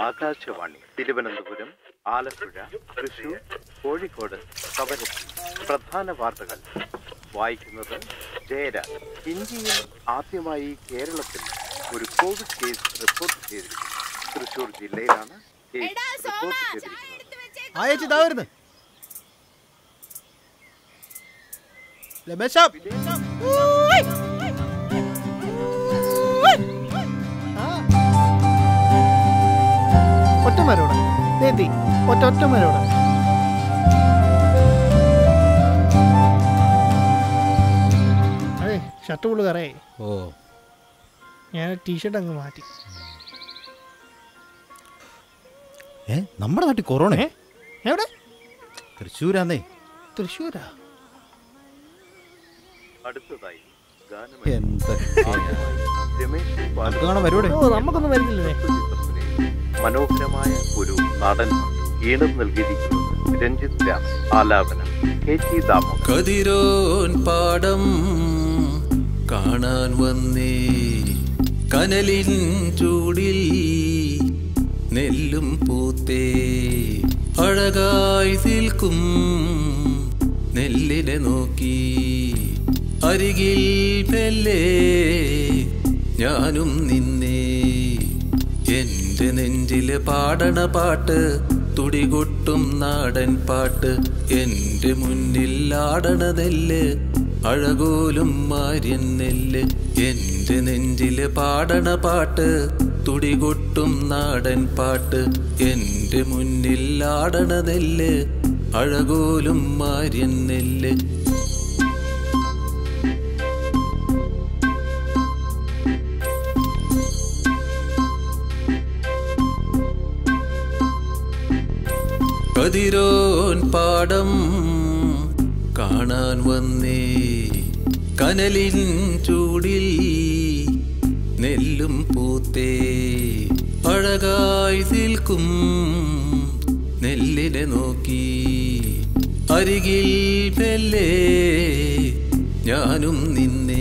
ആകാശവാണി തിരുവനന്തപുരം ആലപ്പുഴ തൃശൂർ കോഴിക്കോട് കവരത്തി പ്രധാന വാർത്തകൾ വായിക്കുന്നത് ജയരാജ് ഇന്ത്യയിൽ ആദ്യമായി കേരളത്തിൽ ഒരു കോവിഡ് കേസ് റിപ്പോർട്ട് ചെയ്തിരിക്കുന്നു തൃശൂർ ജില്ലയിലാണ് കേസ് റിപ്പോർട്ട് ചെയ്തിരിക്കുന്നത് ആ ചേച്ചി ഇതാ വരുന്നു രമേശ ഒറ്റ മരോടെ എത്തി ഒറ്റ ഒറ്റ മരോടെ അതെ ഷർട്ട് ഫുള്ള് കറയായി ഓ ഞാൻ ടീഷർട്ട് അങ്ങ് മാറ്റി ഏ നമ്മുടെ നാട്ടിൽ കൊറോണ ഏ എവിടെ തൃശ്ശൂരാന്നേ തൃശ്ശൂരാ അടുത്തതായി ഗാനം എന്തൊക്കെ രമേശ് നമുക്ക് കാണാൻ പരിപാടി ഓ നമുക്കൊന്നും വരുന്നില്ലേ മനോഹരമായ ഒരു നാടൻ ഈണം നൽകിയിരിക്കുന്നത് രഞ്ജിത് രാം ആലാപനം കെ ടി ദാമോദരൻ കതിരോൻ പാടം കാണാൻ വന്നേ കനലിൻ ചൂടിൽ നെല്ലും പൂത്തേ അഴകായി നിൽക്കും നെല്ലിനെ നോക്കി അരികിൽ മെല്ലെ ഞാനും നിന്നേ എന്റെ നെഞ്ചില് പാടണ പാട്ട് തുടികൊട്ടും നാടൻ പാട്ട് എന്റെ മുന്നിൽ ആടണ നെല്ല് അഴകോലും മാര്യൻ നെല്ല് എന്റെ നെഞ്ചില് പാടണ പാട്ട് തുടികൊട്ടും നാടൻ പാട്ട് എന്റെ മുന്നിൽ ആടണ നെല്ല് അഴകോലും മാര്യൻ നെല്ല് കതിരോൻ പാടം കാണാൻ വന്നേ കനലിൻ ചൂടിൽ നെല്ലും പൂത്തേ അഴകായി നിൽക്കും നെല്ലിനെ നോക്കി അരികിൽ മെല്ലെ ഞാനും നിന്നേ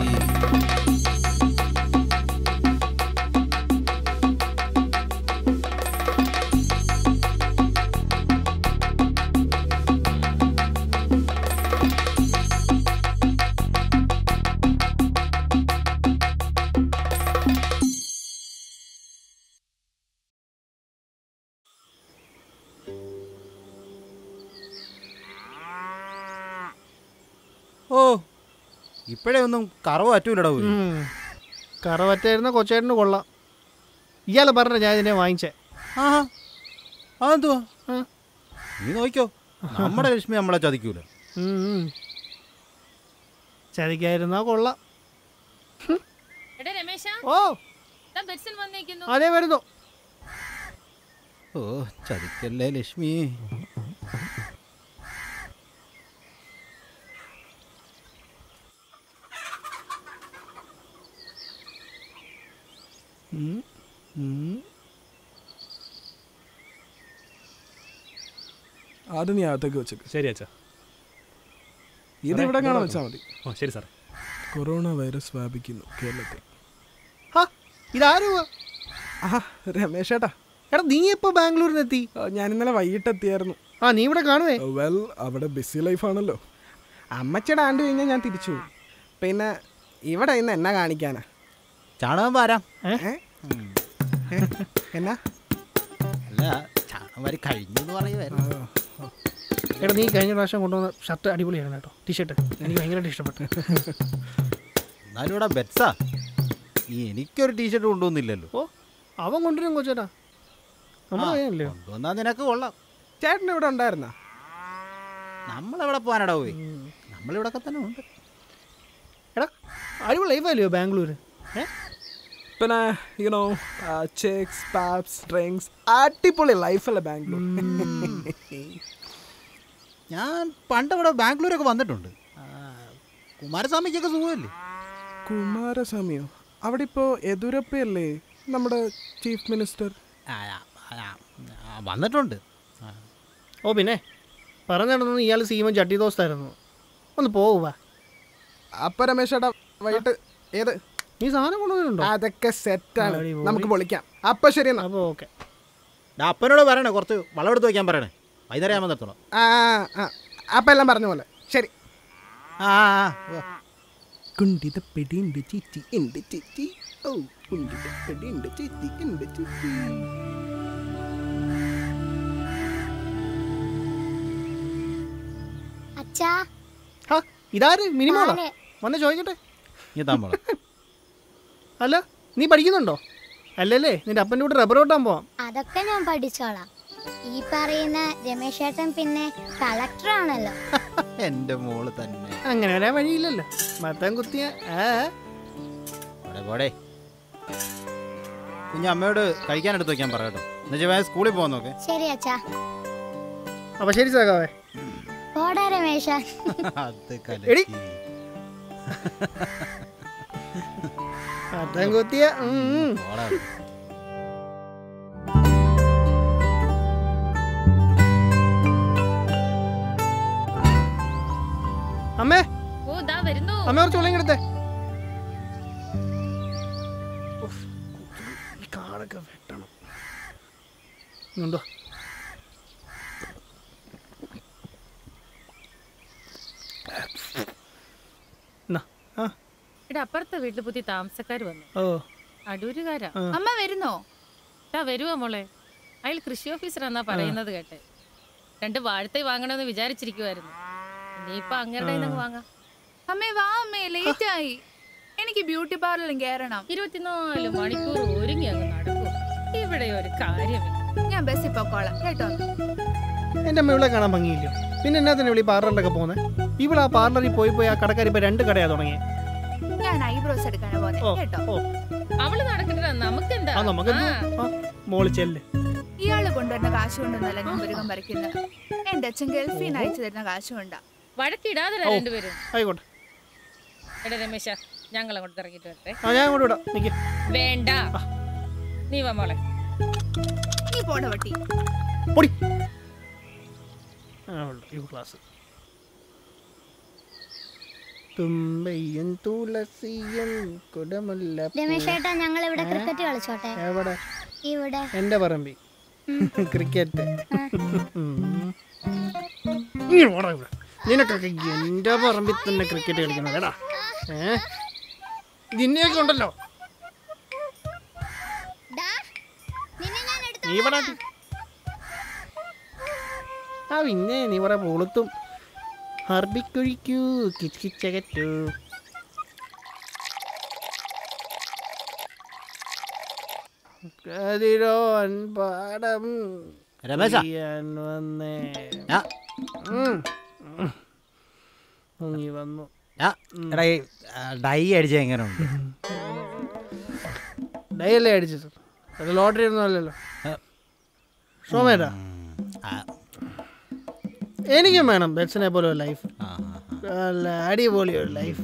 ഓ ഇപ്പോഴേ ഒന്നും കറവ് പറ്റൂലടാ പോയി കറവറ്റായിരുന്ന കൊച്ചേട്ടന് കൊള്ളാം ഇയാളെ പറഞ്ഞ ഞാൻ ഇതിനെ വാങ്ങിച്ചേ ആഹാ അതെന്തുവാ ആ. നീ നോക്കിക്കോ നമ്മുടെ ലക്ഷ്മി നമ്മളെ ചതിക്കൂല ഉം, ഉം. ചതിക്കായിരുന്നാ കൊള്ളാം എടാ രമേശ ഓ ദാ ബെറ്റ്സൺ വന്നേക്കുന്നു അതേ വരുന്നു ഓ ചതിക്കല്ലേ ലക്ഷ്മി അത് നീ അകത്തേക്ക് വെച്ചേക്ക് ശരി അച്ഛാ ഇത് ഇവിടെ കാണാൻ വെച്ചാൽ മതി ഓ ശരി സാറേ കൊറോണ വൈറസ് വ്യാപിക്കുന്നു കേരളത്തിൽ ഹാ ഇതാരുവാ ആ രമേശേട്ടാ എടാ നീ എപ്പോ ബാംഗ്ലൂരിൽ നിന്ന് എത്തി ആ, ഞാൻ ഇന്നലെ വൈകിട്ട് എത്തിയായിരുന്നു ആ നീ ഇവിടെ കാണുവേ വെൽ അവിടെ ബിസി ലൈഫാണല്ലോ അമ്മച്ചിയുടെ ആണ്ട് കഴിഞ്ഞാൽ ഞാൻ തിരിച്ചു പോകും പിന്നെ ഇവിടെ ഇന്ന് എന്നാ കാണിക്കാനാ ചാണകം വാരാം ഏ? ഏ? എന്നാ അല്ല ചാണകം വാരി കഴിഞ്ഞു എന്ന് പറയുമായിരുന്നു എടാ നീ കഴിഞ്ഞ പ്രാവശ്യം കൊണ്ടുവന്ന ഷർട്ട് അടിപൊളിയായിരുന്നു കേട്ടോ ടീഷർട്ട് എനിക്ക് ഭയങ്കരമായിട്ട് ഇഷ്ടപ്പെട്ടു എന്നാലും ഇവിടെ ബെറ്റ്സാ ഈ എനിക്കൊരു ടീഷർട്ട് കൊണ്ടുവന്നില്ലല്ലോ ഓ അവൻ കൊണ്ടുവരും കൊച്ചേട്ടാ നമ്മുടെ പയ്യനല്ലേ കൊണ്ടുവന്നാ നിനക്ക് കൊള്ളാം ചേട്ടൻ ഇവിടെ ഉണ്ടായിരുന്നാ നമ്മളെവിടെ പോകാനടാ പോയി നമ്മളിവിടൊക്കെ തന്നെ ഉണ്ട് എടാ അടിപൊളി ലൈഫല്ലയോ ബാംഗ്ലൂർ ഏ പിന്നെ യുനോ ചെക്സ് പാപ്സ് ഡ്രിങ്ക്സ് അടിപൊളി ലൈഫല്ലേ ബാംഗ്ലൂർ ഞാൻ പണ്ട് ഇവിടെ ബാംഗ്ലൂരൊക്കെ വന്നിട്ടുണ്ട് ആ, കുമാരസ്വാമിക്കൊക്കെ സുഖമല്ലേ കുമാരസ്വാമിയോ അവിടെ ഇപ്പോൾ യെദ്യൂരപ്പയല്ലേ നമ്മുടെ ചീഫ് മിനിസ്റ്റർ ആ, ആ, ആ, ആ, വന്നിട്ടുണ്ട് ആ, ഓ പിന്നെ പറഞ്ഞിടന്നു ഇയാൾ സീമൻ ചട്ടി ദോസ്തായിരുന്നു ഒന്ന് പോവുക അപ്പൊ രമേശേട്ടാ വൈകിട്ട് ഏത് നീ സാധനം കൊണ്ടുവന്നിട്ടുണ്ടോ അതൊക്കെ സെറ്റാണ് അടിപൊളി. നമുക്ക് പൊളിക്കാം അപ്പൊ ശരി എന്നാ അപ്പോൾ ഓക്കെ ഡാ അപ്പനോട് പറയണേ കുറച്ച് വളം എടുത്ത് വയ്ക്കാൻ പറയണേ വൈകുന്നേരം ആകുമ്പോൾ നിർത്തണം ആ ആ അപ്പം എല്ലാം പറഞ്ഞ പോലെ ശരി ആ ആ, ആ കുണ്ടിത പെടിയുണ്ട് ചേച്ചി ഉണ്ട് ചേച്ചി ഓ കുണ്ടിത പെടിയുണ്ട് ചേച്ചി ഉണ്ട് ചേച്ചി അച്ഛാ ഹാ ഇതാര് മിനിമോളാ ഞാന്. വന്ന് ചോദിക്കട്ടെ നീ താമ്പോള അല്ല നീ പഠിക്കുന്നുണ്ടോ അല്ലല്ലേ നിന്റെ അപ്പൻ്റെ കൂടെ റബ്ബർ ഓട്ടാൻ പോവാം അതൊക്കെ ഞാൻ പഠിച്ചോളാം ഈ പറയുന്ന രമേശ് ഏട്ടൻ പിന്നെ കളക്ടർ ആണല്ലോ എൻ്റെ മോള് തന്നെ അങ്ങനെ വരാൻ വഴിയില്ലല്ലോ മത്തം കുത്തിയ ആ പോടെ പോടെ കുഞ്ഞ് അമ്മയോട് കഴിക്കാൻ എടുത്ത് വയ്ക്കാൻ പറ കേട്ടോ എന്നുവെച്ചാൽ സ്കൂളിൽ പോകാൻ നോക്കെ ശരി അച്ഛാ അപ്പൊ ശരി സഖാവേ പോടാ രമേശ അത് എടി. കലക്കി. മത്തം കുത്തിയ ഉം, ഉം. പോടാ. അമ്മേ ഓ ദാ വരുന്നു അമ്മ കുറച്ച് വെള്ളം എടുത്തേ ഈ കാടൊക്കെ വെട്ടണം ഉണ്ടോ എന്നാ, ആ, ഇവിടെ അപ്പുറത്തെ വീട്ടിൽ പുതിയ താമസക്കാർ വന്നു ഓ അടൂരുകാരാ ആ. അമ്മ വരുന്നോ ദാ വരുവാ മോളെ അയാൾ കൃഷി ഓഫീസറാന്നാ പറയുന്നത് കേട്ടെ രണ്ട് വാഴത്തൈ വാങ്ങണമെന്ന് വിചാരിച്ചിരിക്കുവായിരുന്നു ഇനിയിപ്പൊ അങ്ങയുടെ കയ്യിൽ നിന്ന് വാങ്ങാം അമ്മേ വാ അമ്മേ ലേറ്റ് ആയി എനിക്ക് ബ്യൂട്ടി പാർലറിൽ കയറണം ഇരുപത്തിനാല് മണിക്കൂർ ഒരുങ്ങി അങ്ങ് നടക്കും ഇവിടെ ഒരു കാര്യമില്ല ഞാൻ ബസ്സിൽ പൊക്കോളാം കേട്ടോ എൻ്റെ അമ്മ ഇവിടെ കാണാൻ ഭംഗിയില്ലോ പിന്നെ എന്നാ തന്നെ ഇവിടെ ഈ പാർലറിലൊക്കെ പോകുന്നത് ഇവിടെ ആ പാർലറിൽ പോയി പോയി ആ കടക്കാർ ഇപ്പൊ രണ്ട് കടയാ തുടങ്ങിയ ഞാൻ ഐബ്രോസ് എടുക്കാനാ ഓ പോകുന്നത് കേട്ടോ ഓ അവള് നടക്കട്ടെ നമുക്കെന്താ ആ നമുക്ക് ആ. മോള് ചെല്ല് ഇയാള് കൊണ്ടുവരുന്ന കാശ് കൊണ്ടൊന്നല്ല ഞാൻ മൃഗം പറിക്കുന്നത് എന്റെ അച്ഛൻ ഗൾഫിൽ നിന്ന് അയച്ചു തരുന്ന കാശ് കൊണ്ടാ വഴക്കിടാതെ ഓ. രണ്ടുപേരും ആയിക്കോട്ടെ എടാ രമേശ ഞങ്ങൾ അങ്ങോട്ട് ഇറങ്ങിട്ട് വരട്ടെ ആ ഞാൻ അങ്ങോട്ട് വിടാം നിക്ക് വേണ്ട നീ വാ മോളെ നീ പോട വട്ടി പൊടി ആ ഉണ്ട് ഈ ക്ലാസ് തുമ്പയും തുളസിയും കുടമുല്ല രമേശ് ഏട്ടാ ഞങ്ങൾ ഇവിടെ ക്രിക്കറ്റ് കളിച്ചോട്ടെ എവിടെ ഇവിടെ എന്റെ പറമ്പി ക്രിക്കറ്റ് നിനക്കൊക്കെ എന്റെ പറമ്പിൽ തന്നെ ക്രിക്കറ്റ് കളിക്കണം കേടാ ഏ ഇതിനെയൊക്കെ ഉണ്ടല്ലോ ഡാ, നിന്നെ ഞാൻ എടുത്തോ നീ ഇവിടെ ആ പിന്നെ നീ ഇവിടെ പൊളുത്തും ഹർബിക്കൊഴിക്കൂ കിച്ചിച്ചകറ്റൂ കതിരോൻ പാടം രമേശ ചെയ്യാൻ വന്നേ ആ, ഉം. ഉം. നീ വന്നു ആ, എടാ ഈ ആ, ഡൈ അടിച്ച എങ്ങനെ ഉണ്ട് ഡയല്ലേ അടിച്ചത് അത് ലോട്ടറി ഒന്നും അല്ലല്ലോ സോമേട്ടാ ആ, എനിക്കും വേണം ബെറ്റ്സിനെ പോലെ ഒരു ലൈഫ് ആ, ആ, ആ. നല്ല അടിപൊളി ഒരു ലൈഫ്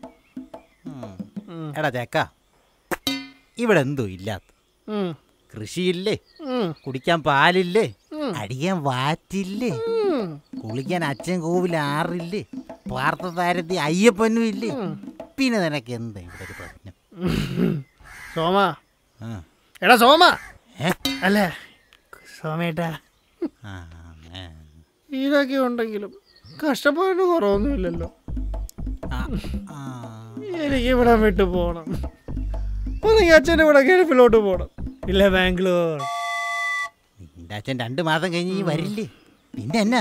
ഉം. എടാ ചേക്ക ഇവിടെ എന്തോ ഇല്ലാത്ത ഉം. കൃഷിയില്ലേ ഉം. കുടിക്കാൻ പാലില്ലേ ഉം. അടിക്കാൻ വാറ്റില്ലേ ഉം. കുളിക്കാൻ അച്ഛൻ കോവിൽ ആറില്ലേ പാർത്ഥ താരത്തി അയ്യപ്പനും ഇല്ലേ പിന്നെ നിനക്ക് എന്താ ഇവിടെ ഒരു പ്രശ്നം സോമ ആ. എടാ സോമ ഏ? അല്ല സോമേട്ടാ ആ, ഏ. ഇതൊക്കെ ഉണ്ടെങ്കിലും കഷ്ടപ്പാടിന് കുറവൊന്നുമില്ലല്ലോ ആ, ആ. എനിക്ക് ഇവിടെ വിട്ടു പോകണം ഒന്നെങ്കിൽ അച്ഛൻ്റെ കൂടെ ഗൾഫിലോട്ട് പോകണം ഇല്ല ബാംഗ്ലൂർ നിന്റെ അച്ഛൻ രണ്ട് മാസം കഴിഞ്ഞ് ഈ വരില്ലേ പിന്നെ എന്നാ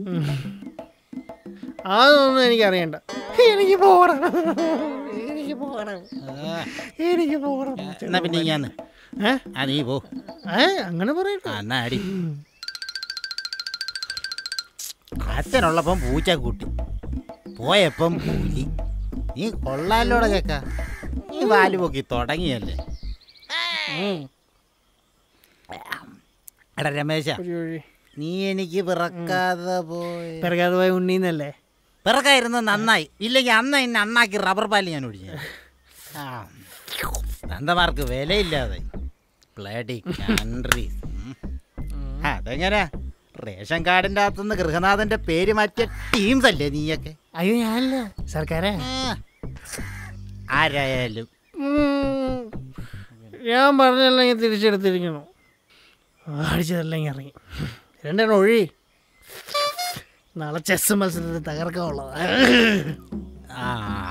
അതൊന്നും എനിക്കറിയണ്ട എനിക്ക് പോകണം എനിക്ക് പോകണം ആ, എനിക്ക് പോകണം എന്നാ പിന്നെ ഞാന്ന് ഏ ആ നീ പോ ഏ അങ്ങനെ പറയണ്ട ആ, എന്നാ അടി അച്ഛനുള്ളപ്പം പൂച്ച കൂട്ടി പോയപ്പം പുലി നീ കൊള്ളാലോടെ കേക്ക നീ വാല് പൊക്കി തുടങ്ങിയല്ലേ ഉം. എടാ രമേശ ഒരു വഴി നീ എനിക്ക് പിറക്കാതെ പോയ പിറകാതെ പോയ ഉണ്ണീന്നല്ലേ പിറക്കായിരുന്നു നന്നായി ഇല്ലെങ്കിൽ അന്ന് എന്നെ അണ്ണാക്കി റബ്ബർ പാല് ഞാൻ ഒഴിച്ചു ആ തന്തമാർക്ക് വിലയില്ലാതെ ബ്ലഡി കൺട്രീസ് അതെങ്ങനെ റേഷൻ കാർഡിൻ്റെ അകത്തുനിന്ന് ഗൃഹനാഥന്റെ പേര് മാറ്റിയ ടീംസ് അല്ലേ നീയൊക്കെ അയ്യോ ഞാനല്ല സർക്കാരെ ആ. ആരായാലും ഉം. ഞാൻ പറഞ്ഞല്ലെങ്കിൽ തിരിച്ചെടുത്തിരിക്കണം അടിച്ചതെല്ലാം ഇറങ്ങി രണ്ടെണ്ണം ഒഴി നാളെ ചെസ് മത്സരത്തിൽ തകർക്കാനുള്ളതാ ആ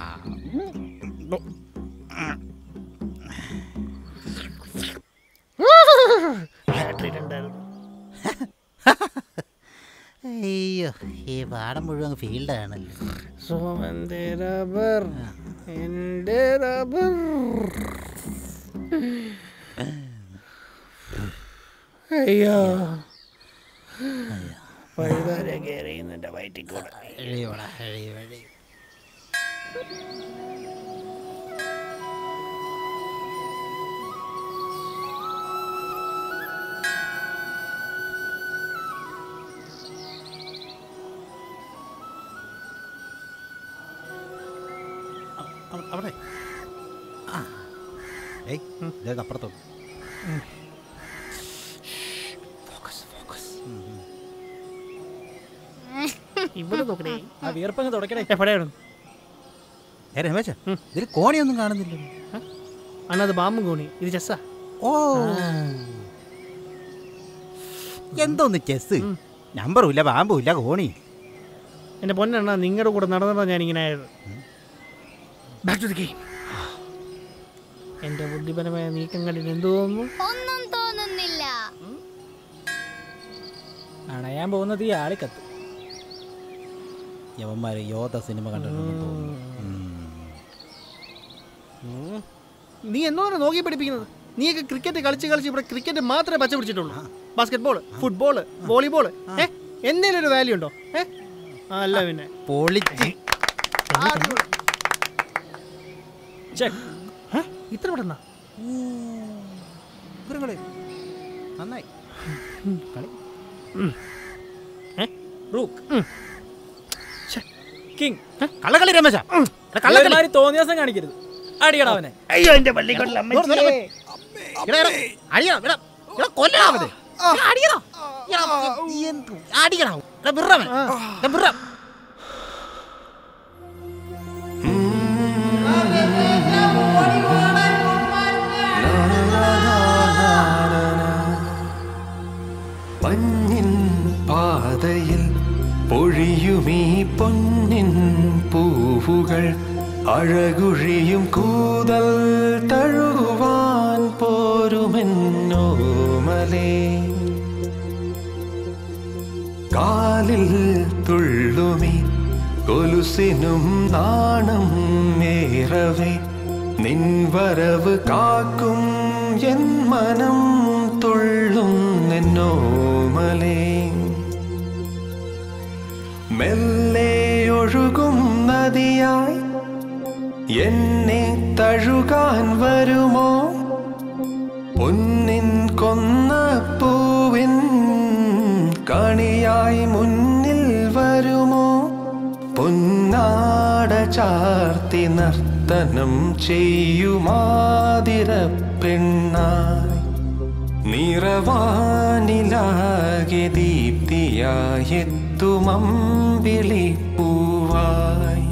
ഹാട്രിക് ഉണ്ടായിരുന്നു അയ്യോ ഈ പാടം മുഴുവൻ ഫീൽഡാണല്ലോ സോമന്റെ റബ്ബർ എൻ്റെ റബ്ബർ അയ്യോ വഴുതാര കയറി എൻ്റെ വയറ്റിൽ കൂടെ എഴുതിയോടാ എഴുതി എഴുതി അ- അവിടെ ആ ഏയ് ഇതേ അപ്പുറത്തോട്ട് ഇവിടെ നോക്കണേ ആ വിയർപ്പങ്ങ് തുടക്കണേ എവിടെയാണ് ഏ രമേശ ഇതിൽ കോണിയൊന്നും കാണുന്നില്ലല്ലോ അണ്ണത് ബാമ്പും കോണി ഇത് ചെസ്സാ ഓ എന്തോന്ന് ചെസ് നമ്പറും ഇല്ല പാമ്പും ഇല്ല കോണി എൻ്റെ പൊന്നെണ്ണ നിങ്ങളുടെ കൂടെ നടന്നതാണ് ഞാനിങ്ങനെ ആയത് ബാക്ക് ടു ദി ഗെയിം എൻ്റെ ബുദ്ധിപരമായ നീക്കം കണ്ടിട്ട് എന്ത് തോന്നുന്നു ഒന്നും തോന്നുന്നില്ല അണയാൻ പോകുന്നത് ഈ ആളിക്കത്ത് യവന്മാര് യോധ സിനിമ കണ്ടിട്ടുണ്ടെന്ന് തോന്നുന്നു ഉം. നീ എന്നോടാണ് നോക്കി പഠിപ്പിക്കുന്നത് നീയൊക്കെ ക്രിക്കറ്റ് കളിച്ച് കളിച്ച് ഇവിടെ ക്രിക്കറ്റ് മാത്രമേ പച്ച പിടിച്ചിട്ടുള്ളൂ ബാസ്കറ്റ് ബോൾ ഫുട്ബോൾ വോളിബോൾ ഏ എന്തെങ്കിലും ഒരു വാല്യൂ ഉണ്ടോ ഏ ആ, അല്ല പിന്നെ പൊളിച്ച് ചെക്ക് ഏ? ഇത്ര പെട്ടെന്നാ ഇവരുങ്ങള് നന്നായി കളി റൂക്ക് കിങ് കള്ളക്കളി രമേശ എടാ, കള്ളക്കളി കള്ളന്മാര് തോന്നിയാസം കാണിക്കരുത് അടിയടാ അവനെ അയ്യോ എന്റെ പള്ളിക്കൊണ്ടിൽ നോറ് നോറ് പോയി. എടാ, എടാ, അടിയടാ, എടാ, എടാ, കൊല്ലടാ അവനെ. എടാ, അടിയടാ. എടാ, എന്ത് അടിക്കടാ. എടാ, വിടറാ അവനെ. എടാ, വിടറാ. മഞ്ഞിൻ പാതയിൽ പൊഴിയുമീ പൊന്നിൻ പൂവുകൾ അഴകുഴിയും കൂതൽ തഴുകുവാൻ പോരുമെന്നോമലേ കാലിൽ തുള്ളുമി കൊലുസിനും നാണം ഏറവേ നിൻ വരവ് കാക്കും എൻ മനം തുള്ളും എന്നോമലേ മെല്ലെ ഒഴുകും നദിയായി എന്നെ തഴുകാൻ വരുമോ പൊന്നിൻ കൊന്ന പൂവിൻ കണിയായി മുന്നിൽ വരുമോ പൊന്നാട ചാർത്തി നർത്തനം ചെയ്യുമാതിര പെണ്ണായി നിറവാനിലാകെ ദീപ്തിയായെത്തുമമ്പിളി പൂവായി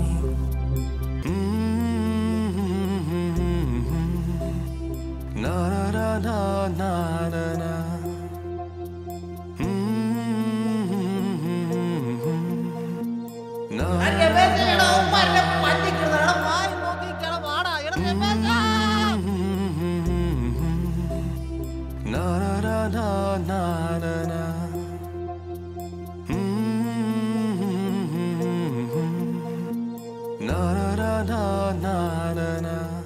na na na na na